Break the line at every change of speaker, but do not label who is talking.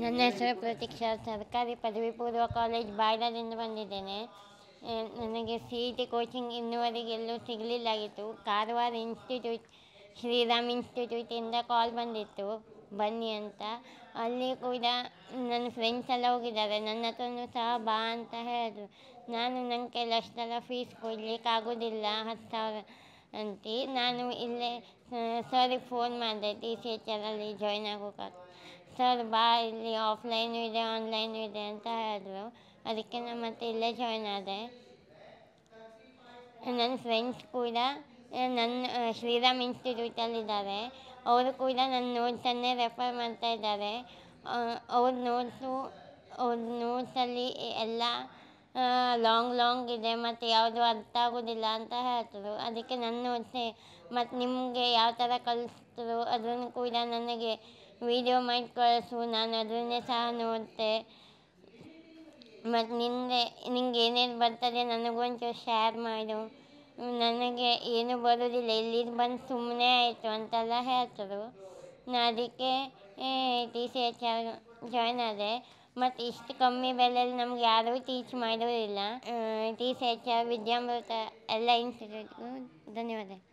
ನನ್ನ ಹೆಸರು ಪ್ರತೀಕ್ಷಾ ಸರ್ಕಾರಿ ಪದವಿ ಪೂರ್ವ ಕಾಲೇಜ್ ಬಾಯ್ಲದಿಂದ ಬಂದಿದ್ದೇನೆ ಆ, ನನಗೆ ಸಿ ಇ ಟಿ ಕೋಚಿಂಗ್ ಇನ್ನುವರೆಗೆ ಎಲ್ಲೂ ಸಿಗಲಿಲ್ಲಾಗಿತ್ತು ಕಾರವಾರ ಇನ್ಸ್ಟಿಟ್ಯೂಟ್ ಶ್ರೀರಾಮ್ ಇನ್ಸ್ಟಿಟ್ಯೂಟಿಂದ ಕಾಲ್ ಬಂದಿತ್ತು ಬನ್ನಿ ಅಂತ ಅಲ್ಲಿ ಕೂಡ ನನ್ನ ಫ್ರೆಂಡ್ಸ್ ಎಲ್ಲ ಹೋಗಿದ್ದಾರೆ ನನ್ನ ಹತ್ರನೂ ಸಹ ಬಾ ಅಂತ ಹೇಳಿದ್ರು ನಾನು ನನ್ನ ಕೈಲಿ ಅಷ್ಟೆಲ್ಲ ಫೀಸ್ ಕೊಡ್ಲಿಕ್ಕೆ ಆಗೋದಿಲ್ಲ ಹತ್ತು ಸಾವಿರ ಅಂತು ನಾನು ಇಲ್ಲೇ ಸರಿಗೆ ಫೋನ್ ಮಾಡಿದೆ ಟಿ ಸಿ ಎಚ್ ಆರಲ್ಲಿ ಜಾಯ್ನ್ ಆಗೋಕೆ ಸರ್ ಬಾ ಇಲ್ಲಿ ಆಫ್ಲೈನು ಇದೆ ಆನ್ಲೈನು ಇದೆ ಅಂತ ಹೇಳಿದ್ರು ಅದಕ್ಕೆ ನಾನು ಮತ್ತೆ ಇಲ್ಲೇ ಜಾಯ್ನ್ ಆದೆ ನನ್ನ ಫ್ರೆಂಡ್ಸ್ ಕೂಡ ಆ, ನನ್ನ ಆ, ಶ್ರೀರಾಮ್ ಇನ್ಸ್ಟಿಟ್ಯೂಟಲ್ಲಿದ್ದಾರೆ ಅವರು ಕೂಡ ನನ್ನ ನೋಟ್ಸನ್ನೇ ರೆಫರ್ ಮಾಡ್ತಾ ಇದ್ದಾರೆ ಅವ್ರ ನೋಟ್ಸು ಅವ್ರ ನೋಟ್ಸಲ್ಲಿ ಎಲ್ಲ ಲಾಂಗ್ ಲಾಂಗ್ ಇದೆ ಮತ್ತು ಯಾವುದು ಅರ್ಥ ಆಗೋದಿಲ್ಲ ಅಂತ ಹೇಳ್ತಾರೆ ಅದಕ್ಕೆ ನನ್ನ ನೋಟ್ಸೇ ಮತ್ತು ನಿಮಗೆ ಯಾವ ಥರ ಕಲಿಸಿದ್ರು ಅದನ್ನು ಕೂಡ ನನಗೆ ವೀಡಿಯೋ ಮಾಡಿ ಕಳಿಸು ನಾನು ಅದನ್ನೇ ಸಹ ನೋಡ್ತೆ ಮತ್ತು ನಿಂದೆ ನಿಂಗೆ ಏನೇನು ಬರ್ತದೆ ನನಗೊಂಚೂರು ಶೇರ್ ಮಾಡು ನನಗೆ ಏನು ಬರೋದಿಲ್ಲ ಇಲ್ಲಿಗೆ ಬಂದು ಸುಮ್ಮನೆ ಆಯಿತು ಅಂತೆಲ್ಲ ಹೇಳ್ತಾರೆ ನಾ ಅದಕ್ಕೆ T C H R join ಆದೆ ಮತ್ತು ಇಷ್ಟು ಕಮ್ಮಿ ಬೆಲೆಯಲ್ಲಿ ನಮ್ಗೆ ಯಾರೂ ಟೀಚ್ ಮಾಡೋದಿಲ್ಲ T C H R Vidyamrita ಎಲ್ಲ ಇನ್ಸ್ಟಿಟ್ಯೂಟ್ಗೂ ಧನ್ಯವಾದ